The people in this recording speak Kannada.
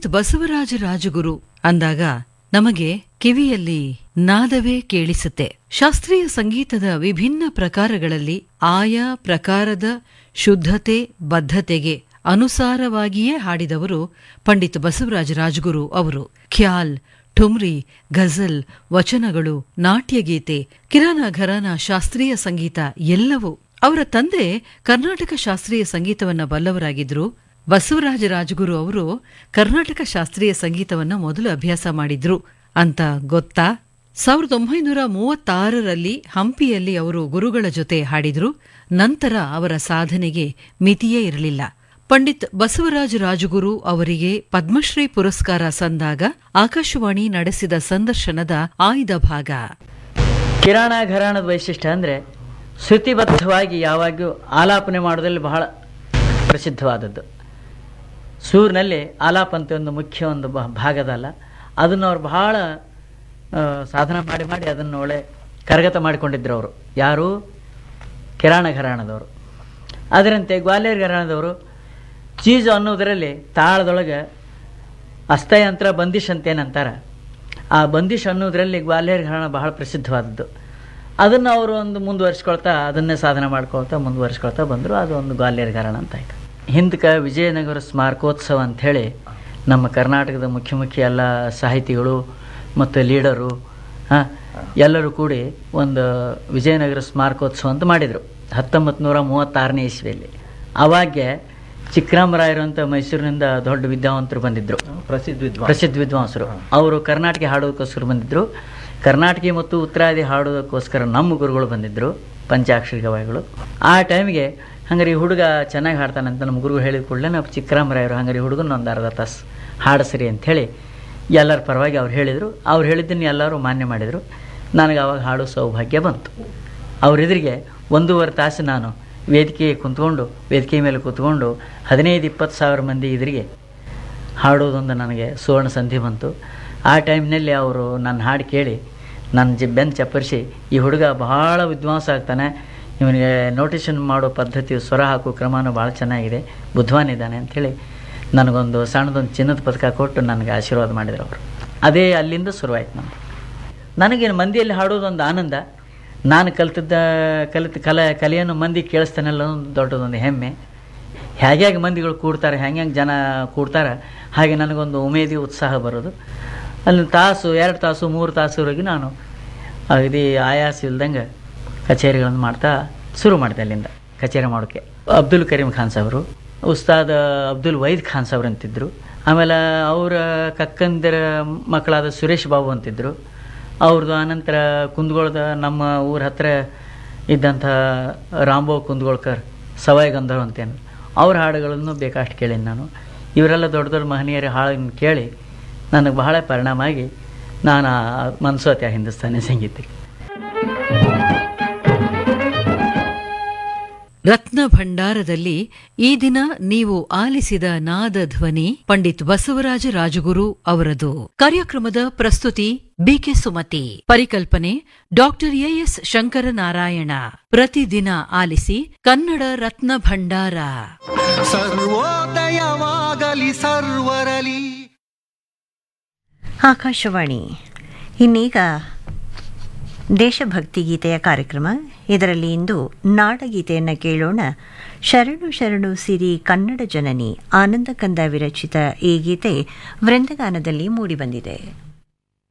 ಪಂಡಿತ್ ಬಸವರಾಜ ರಾಜಗುರು ಅಂದಾಗ ನಮಗೆ ಕಿವಿಯಲ್ಲಿ ನಾದವೇ ಕೇಳಿಸುತ್ತೆ ಶಾಸ್ತ್ರೀಯ ಸಂಗೀತದ ವಿಭಿನ್ನ ಪ್ರಕಾರಗಳಲ್ಲಿ ಆಯಾ ಪ್ರಕಾರದ ಶುದ್ಧತೆ ಬದ್ಧತೆಗೆ ಅನುಸಾರವಾಗಿಯೇ ಹಾಡಿದವರು ಪಂಡಿತ್ ಬಸವರಾಜ ರಾಜಗುರು ಅವರು ಖ್ಯಾಲ್ ಠುಮ್ರಿ ಗಜಲ್ ವಚನಗಳು ನಾಟ್ಯಗೀತೆ ಕಿರಾನ ಘರಾನ ಶಾಸ್ತ್ರೀಯ ಸಂಗೀತ ಎಲ್ಲವೂ ಅವರ ತಂದೆ ಕರ್ನಾಟಕ ಶಾಸ್ತ್ರೀಯ ಸಂಗೀತವನ್ನ ಬಲ್ಲವರಾಗಿದ್ರು ಬಸವರಾಜ ರಾಜಗುರು ಅವರು ಕರ್ನಾಟಕ ಶಾಸ್ತ್ರೀಯ ಸಂಗೀತವನ್ನ ಮೊದಲು ಅಭ್ಯಾಸ ಮಾಡಿದ್ರು ಅಂತ ಗೊತ್ತಾ ಸಾವಿರದ ಒಂಬೈನೂರ ಮೂವತ್ತಾರರಲ್ಲಿ ಹಂಪಿಯಲ್ಲಿ ಅವರು ಗುರುಗಳ ಜೊತೆ ಹಾಡಿದ್ರು ನಂತರ ಅವರ ಸಾಧನೆಗೆ ಮಿತಿಯೇ ಇರಲಿಲ್ಲ ಪಂಡಿತ್ ಬಸವರಾಜ ರಾಜಗುರು ಅವರಿಗೆ ಪದ್ಮಶ್ರೀ ಪುರಸ್ಕಾರ ಸಂದಾಗ ಆಕಾಶವಾಣಿ ನಡೆಸಿದ ಸಂದರ್ಶನದ ಆಯ್ದ ಭಾಗ ಕಿರಾಣ ಘರಾಣದ ವೈಶಿಷ್ಟ್ಯ ಅಂದರೆ ಶ್ರುತಿಬದ್ಧವಾಗಿ ಯಾವಾಗ್ಲೂ ಆಲಾಪನೆ ಮಾಡೋದ್ರಲ್ಲಿ ಬಹಳ ಪ್ರಸಿದ್ಧವಾದದ್ದು ಸೂರಿನಲ್ಲಿ ಆಲಾಪ ಅಂತ ಒಂದು ಮುಖ್ಯ ಒಂದು ಬ- ಭಾಗದಲ್ಲ ಅದನ್ನು ಅವ್ರು ಬಹಳ ಆ, ಸಾಧನ ಮಾಡಿ ಮಾಡಿ ಅದನ್ನು ಒಳ್ಳೆ ಕರಗತ ಮಾಡಿಕೊಂಡಿದ್ರು ಅವರು ಯಾರು ಕಿರಾಣ ಘರಾಣದವರು ಅದರಂತೆ ಗ್ವಾಲಿಯರ್ ಘರಾಣದವರು ಚೀಜು ಅನ್ನೋದರಲ್ಲಿ ತಾಳದೊಳಗೆ ಅಸ್ತಯಂತ್ರ ಬಂದಿಶ್ ಅಂತ ಏನಂತಾರೆ ಆ ಬಂದಿಶ್ ಅನ್ನೋದರಲ್ಲಿ ಗ್ವಾಲಿಯರ್ ಘರಾಣ ಬಹಳ ಪ್ರಸಿದ್ಧವಾದದ್ದು ಅದನ್ನು ಅವರು ಒಂದು ಮುಂದುವರಿಸ್ಕೊಳ್ತಾ ಅದನ್ನೇ ಸಾಧನೆ ಮಾಡ್ಕೊಳ್ತಾ ಮುಂದುವರಿಸ್ಕೊಳ್ತಾ ಬಂದರು ಅದು ಒಂದು ಗ್ವಾಲಿಯರ್ ಘರಾಣ ಅಂತ ಆಯ್ತು ಹಿಂದಕ್ಕೆ ವಿಜಯನಗರ ಸ್ಮಾರಕೋತ್ಸವ ಅಂಥೇಳಿ ನಮ್ಮ ಕರ್ನಾಟಕದ ಮುಖ್ಯ ಮುಖ್ಯ ಎಲ್ಲ ಸಾಹಿತಿಗಳು ಮತ್ತು ಲೀಡರು ಹಾಂ ಎಲ್ಲರೂ ಕೂಡಿ ಒಂದು ವಿಜಯನಗರ ಸ್ಮಾರಕೋತ್ಸವ ಅಂತ ಮಾಡಿದರು ಹತ್ತೊಂಬತ್ತು ನೂರ ಮೂವತ್ತಾರನೇ ಇಸ್ವಿಯಲ್ಲಿ ಅವಾಗೆ ಚಿಕ್ಕರಾಮರಾಯರು ಅಂತ ಮೈಸೂರಿನಿಂದ ದೊಡ್ಡ ವಿದ್ಯಾವಂತರು ಬಂದಿದ್ದರು ಪ್ರಸಿದ್ಧ ವಿದ್ವಾಂಸ ಪ್ರಸಿದ್ಧ ವಿದ್ವಾಂಸರು ಅವರು ಕರ್ನಾಟಕ ಹಾಡೋದಕ್ಕೋಸ್ಕರ ಬಂದಿದ್ದರು ಕರ್ನಾಟಕ ಮತ್ತು ಉತ್ತರಾದಿ ಹಾಡೋದಕ್ಕೋಸ್ಕರ ನಮ್ಮ ಗುರುಗಳು ಬಂದಿದ್ದರು ಪಂಚಾಕ್ಷರಿ ಗವಾಯಿಗಳು ಆ ಟೈಮಿಗೆ ಹಂಗಾರೆ ಈ ಹುಡುಗ ಚೆನ್ನಾಗಿ ಹಾಡ್ತಾನಂತ ನಮ್ಮ ಗುರುಗಳು ಹೇಳಿದ ಕೂಡಲೇ ನಾವು ಚಿಕ್ಕರಾಮರಾಯರು ಹಂಗಾರೆ ಈ ಹುಡುಗನ ಒಂದು ಅರ್ಧ ತಾಸು ಹಾಡಿಸ್ರಿ ಅಂಥೇಳಿ ಎಲ್ಲರ ಪರವಾಗಿ ಅವ್ರು ಹೇಳಿದರು ಅವ್ರು ಹೇಳಿದ್ದನ್ನು ಎಲ್ಲರೂ ಮಾನ್ಯ ಮಾಡಿದರು ನನಗೆ ಅವಾಗ ಹಾಡೋ ಸೌಭಾಗ್ಯ ಬಂತು ಅವ್ರ ಎದುರಿಗೆ ಒಂದೂವರೆ ತಾಸು ನಾನು ವೇದಿಕೆ ಕುಂತ್ಕೊಂಡು ವೇದಿಕೆ ಮೇಲೆ ಕೂತ್ಕೊಂಡು ಹದಿನೈದು ಇಪ್ಪತ್ತು ಸಾವಿರ ಮಂದಿ ಎದುರಿಗೆ ಹಾಡೋದೊಂದು ನನಗೆ ಸುವರ್ಣ ಸಂಧಿ ಬಂತು ಆ ಟೈಮ್ನಲ್ಲಿ ಅವರು ನನ್ನ ಹಾಡು ಕೇಳಿ ನನ್ನ ಜಿ ಬೆನ್ನು ಚಪ್ಪರಿಸಿ ಈ ಹುಡುಗ ಬಹಳ ವಿದ್ವಾಂಸ ಆಗ್ತಾನೆ ಇವನಿಗೆ ನೋಟಿಷನ್ ಮಾಡೋ ಪದ್ಧತಿ ಸ್ವರ ಹಾಕೋ ಕ್ರಮನೂ ಭಾಳ ಚೆನ್ನಾಗಿದೆ ಬುದ್ಧವಾನಿದ್ದಾನೆ ಅಂಥೇಳಿ ನನಗೊಂದು ಸಣ್ಣದೊಂದು ಚಿನ್ನದ ಪದಕ ಕೊಟ್ಟು ನನಗೆ ಆಶೀರ್ವಾದ ಮಾಡಿದ್ರು ಅವರು ಅದೇ ಅಲ್ಲಿಂದ ಶುರುವಾಯ್ತು ನಮ್ಮದು ನನಗೆ ಮಂದಿಯಲ್ಲಿ ಹಾಡೋದೊಂದು ಆನಂದ ನಾನು ಕಲ್ತಿದ್ದ ಕಲಿತ ಕಲೆ ಕಲೆಯನ್ನು ಮಂದಿ ಕೇಳಿಸ್ತಾನಲ್ಲ ಒಂದು ದೊಡ್ಡದೊಂದು ಹೆಮ್ಮೆ ಹೇಗೆ ಹೇಗೆ ಮಂದಿಗಳು ಕೂಡ್ತಾರೆ ಹೆಂಗೆ ಹೆಂಗೆ ಜನ ಕೂಡ್ತಾರೆ ಹಾಗೆ ನನಗೊಂದು ಉಮೇದಿ ಉತ್ಸಾಹ ಬರೋದು ಅಲ್ಲಿ ತಾಸು ಎರಡು ತಾಸು ಮೂರು ತಾಸುವರೆಗೆ ನಾನು ಅಗದಿ ಆಯಾಸ ಇಲ್ದಂಗೆ ಕಚೇರಿಗಳನ್ನು ಮಾಡ್ತಾ ಶುರು ಮಾಡಿದೆ ಅಲ್ಲಿಂದ ಕಚೇರಿ ಮಾಡೋಕ್ಕೆ ಅಬ್ದುಲ್ ಕರೀಂ ಖಾನ್ ಸಾಹೇಬರು ಉಸ್ತಾದ್ ಅಬ್ದುಲ್ ವೈದ್ ಖಾನ್ ಸಾಹೇಬ್ರು ಅಂತಿದ್ರು ಆಮೇಲೆ ಅವರ ಕಕ್ಕಂದಿರ ಮಕ್ಕಳಾದ ಸುರೇಶ್ ಬಾಬು ಅಂತಿದ್ರು ಅವ್ರದ್ದು ಆನಂತರ ಕುಂದಗೋಳದ ನಮ್ಮ ಊರ ಹತ್ರ ಇದ್ದಂಥ ರಾಂಬೋ ಕುಂದಗೋಳ್ಕರ್ ಸವಾಯಿ ಗಂಧರ್ವ ಅಂತೇನು ಅವ್ರ ಹಾಡುಗಳನ್ನು ಬೇಕಷ್ಟು ಕೇಳೀನಿ ನಾನು ಇವರೆಲ್ಲ ದೊಡ್ಡ ದೊಡ್ಡ ಮಹನೀಯರ ಹಾಡನ್ನು ಕೇಳಿ ನನಗೆ ಬಹಳ ಪರಿಣಾಮ ಆಗಿ ನಾನು ಮನ್ಸೋತೆ ಹಿಂದೂಸ್ತಾನಿ ಸಂಗೀತಕ್ಕೆ ರತ್ನ ಭಂಡಾರದಲ್ಲಿ ಈ ದಿನ ನೀವು ಆಲಿಸಿದ ನಾದ ಧ್ವನಿ ಪಂಡಿತ್ ಬಸವರಾಜ ರಾಜಗುರು ಅವರದು ಕಾರ್ಯಕ್ರಮದ ಪ್ರಸ್ತುತಿ ಬಿಕೆ ಸುಮತಿ ಪರಿಕಲ್ಪನೆ ಡಾಕ್ಟರ್ ಎಎಸ್ ಶಂಕರನಾರಾಯಣ ಪ್ರತಿದಿನ ಆಲಿಸಿ ಕನ್ನಡ ರತ್ನ ಭಂಡಾರ ಸರ್ವೋದಯವಾಗಲಿ ಸರ್ವರಲಿ ಆಕಾಶವಾಣಿ ಇನ್ನೀಗ ದೇಶಭಕ್ತಿ ಗೀತೆಯ ಕಾರ್ಯಕ್ರಮ ಇದರಲ್ಲಿ ಇಂದು ನಾಡಗೀತೆಯನ್ನು ಕೇಳೋಣ ಶರಣು ಶರಣು ಸಿರಿ ಕನ್ನಡ ಜನನಿ ಆನಂದ ಕಂದ ವಿರಚಿತ ಈ ಗೀತೆ ವೃಂದಗಾನದಲ್ಲಿ ಮೂಡಿಬಂದಿದೆ